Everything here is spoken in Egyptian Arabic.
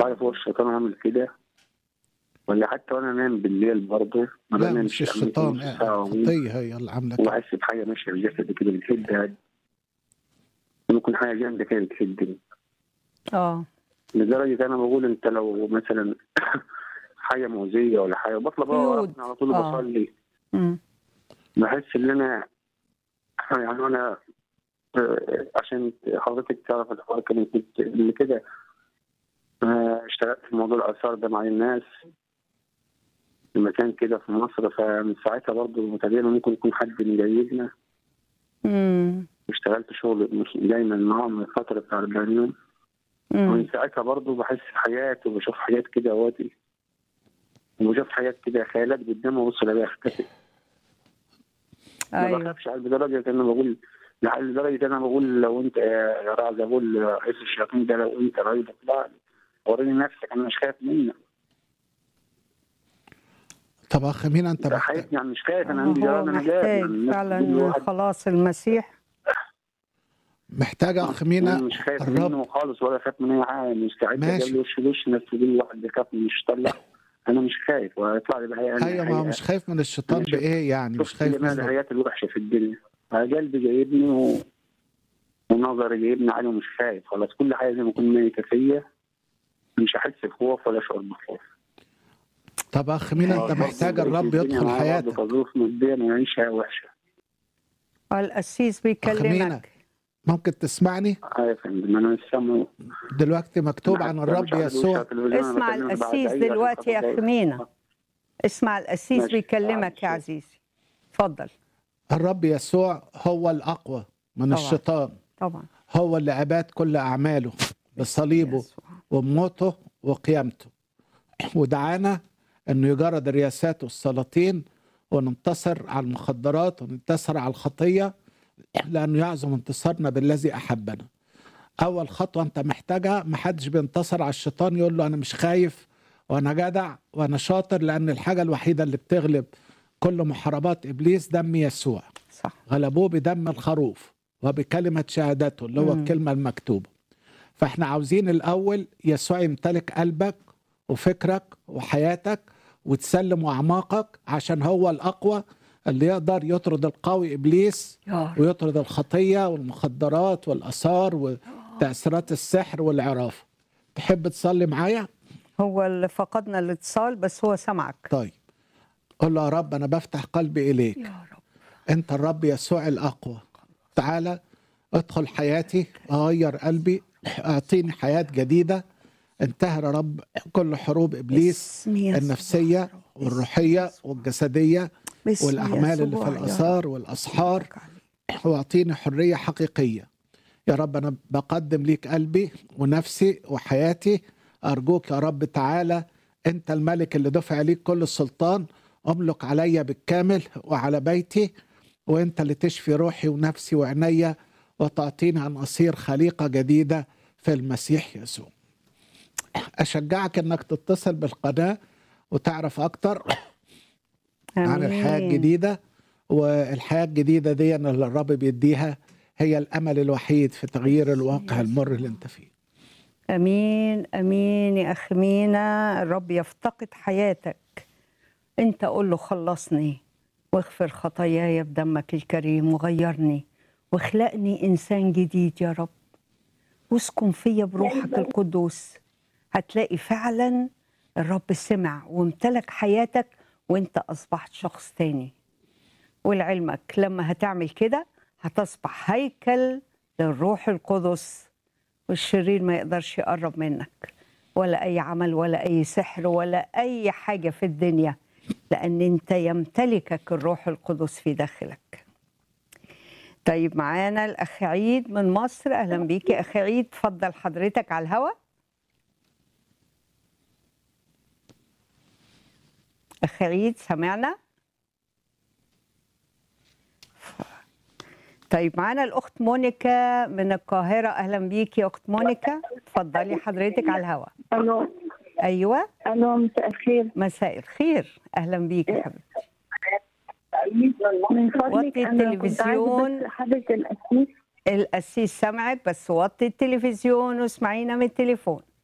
عارف هو الشيطان عامل كده ولا حتى وانا نايم بالليل برضه ما لا بنامش مش يعني الشيطان نص آه، ساعة وأقوم الخطية هي اللي عاملة كده وأحس بحاجة ماشية في جسدي كده بتهد ممكن حاجة جامدة كده بتهدني اه لدرجة أنا بقول أنت لو مثلا حاجة مؤذية ولا حاجة بطلب أقعد قيود. على طول آه. بصلي مم. بحس ان انا يعني انا آه، عشان حضرتك تعرف الحوار كان كنت قبل كده آه، اشتغلت في موضوع الاثار ده مع الناس في مكان كده في مصر فمن ساعتها برضه تقريبا ممكن يكون حد مجيدنا مم. اشتغلت شغل مش دايما معاهم من الفترة بتاع 40 يوم ومن مم. ساعتها برضه بحس بحاجات وبشوف حاجات كده وادي وبشوف حاجات كده خيالات قدامي وبص الاقيها اختفت ما ايوه بخافش على لدرجه ان انا بقول لحد لدرجه ان انا بقول لو انت يا يا راعي بقول رئيس الشياطين ده لو انت راجل اطلع وريني نفسك انا مش خايف منك طب اخ مين انت ده محتاج حياتي يعني مش خايف انا عندي هو جرائم انا جاي محتاج يعني الناس بتقول له فعلا واحد خلاص المسيح محتاج اخ انا مينا مش خايف الرب منه خالص ولا خايف من اي حاجه مستعد ماشي. اجي وش وش الناس تقول لي واحد بيخاف من الشيطان لا انا مش خايف وهيطلع لي بهاية ايوه ما هو مش خايف من الشيطان ماشي. بايه يعني مش شفت خايف جميع منه الحاجات الوحشه في الدنيا قلبي جايبني و... ونظري جايبني عليه ومش خايف خلاص كل حاجه زي ما اكون ميته فيا مش هحس بخوف ولا اشعر بخوف طب اخ مينا انت محتاج الرب يدخل حياتك ظروف ماديه ونعيشها وحشه القسيس مينا. بيكلمك ممكن تسمعني اه يا فندم انا مش سامع دلوقتي مكتوب عن الرب يسوع اسمع القسيس دلوقتي يا اخي مينا اسمع القسيس ماشي. بيكلمك يا معلش. عزيزي اتفضل الرب يسوع هو الاقوى من طبعا. الشيطان طبعا هو اللي اباد كل اعماله بصليبه يسوع. وموته وقيامته ودعانا انه يجرد الرياسات والسلاطين وننتصر على المخدرات وننتصر على الخطيه لانه يعظم انتصارنا بالذي احبنا. اول خطوه انت محتاجها محدش بينتصر على الشيطان يقول له انا مش خايف وانا جدع وانا شاطر لان الحاجه الوحيده اللي بتغلب كل محاربات ابليس دم يسوع. صح غلبوه بدم الخروف وبكلمة شهادته اللي هو مم. الكلمة المكتوبة فاحنا عاوزين الأول يسوع يمتلك قلبك وفكرك وحياتك وتسلم أعماقك عشان هو الأقوى اللي يقدر يطرد القوي إبليس يا رب ويطرد الخطية والمخدرات والأثار وتأثيرات السحر والعرافة تحب تصلي معايا؟ هو اللي فقدنا الاتصال بس هو سمعك طيب قول له يا رب أنا بفتح قلبي إليك يا رب انت الرب يسوع الاقوى تعالى ادخل حياتي غير قلبي اعطيني حياه جديده انتهر يا رب كل حروب ابليس باسم يسوع. النفسيه والروحيه والجسديه باسم والاعمال اللي يسوع في يا الاثار والاسحار رب. عليك. واعطيني حريه حقيقيه يا رب انا بقدم ليك قلبي ونفسي وحياتي ارجوك يا رب تعالى انت الملك اللي دفع ليك كل السلطان املك عليا بالكامل وعلى بيتي وانت اللي تشفي روحي ونفسي وعينيا وتعطيني ان اصير خليقه جديده في المسيح يسوع اشجعك انك تتصل بالقناه وتعرف اكتر عن الحياه آمين. الجديده والحياه الجديده دي اللي الرب بيديها هي الامل الوحيد في تغيير الواقع المر اللي انت فيه امين امين يا اخي مينا الرب يفتقد حياتك انت قول له خلصني واغفر خطاياي بدمك الكريم وغيرني واخلقني انسان جديد يا رب واسكن فيا بروحك القدوس هتلاقي فعلا الرب سمع وامتلك حياتك وانت اصبحت شخص تاني ولعلمك لما هتعمل كده هتصبح هيكل للروح القدس والشرير ما يقدرش يقرب منك ولا اي عمل ولا اي سحر ولا اي حاجه في الدنيا لان انت يمتلكك الروح القدس في داخلك طيب معانا الاخ عيد من مصر اهلا بيك يا اخ عيد اتفضل حضرتك على الهوا اخ عيد سمعنا طيب معانا الاخت مونيكا من القاهره اهلا بيك يا اخت مونيكا اتفضلي حضرتك على الهوا الو ايوه الو مساء الخير مساء الخير اهلا بيك يا حبيبتي من فضلك وطي انا كنت عايزه التلفزيون. بس حضره الاسيس القسيس سمعك بس وطي التلفزيون واسمعينا من التليفون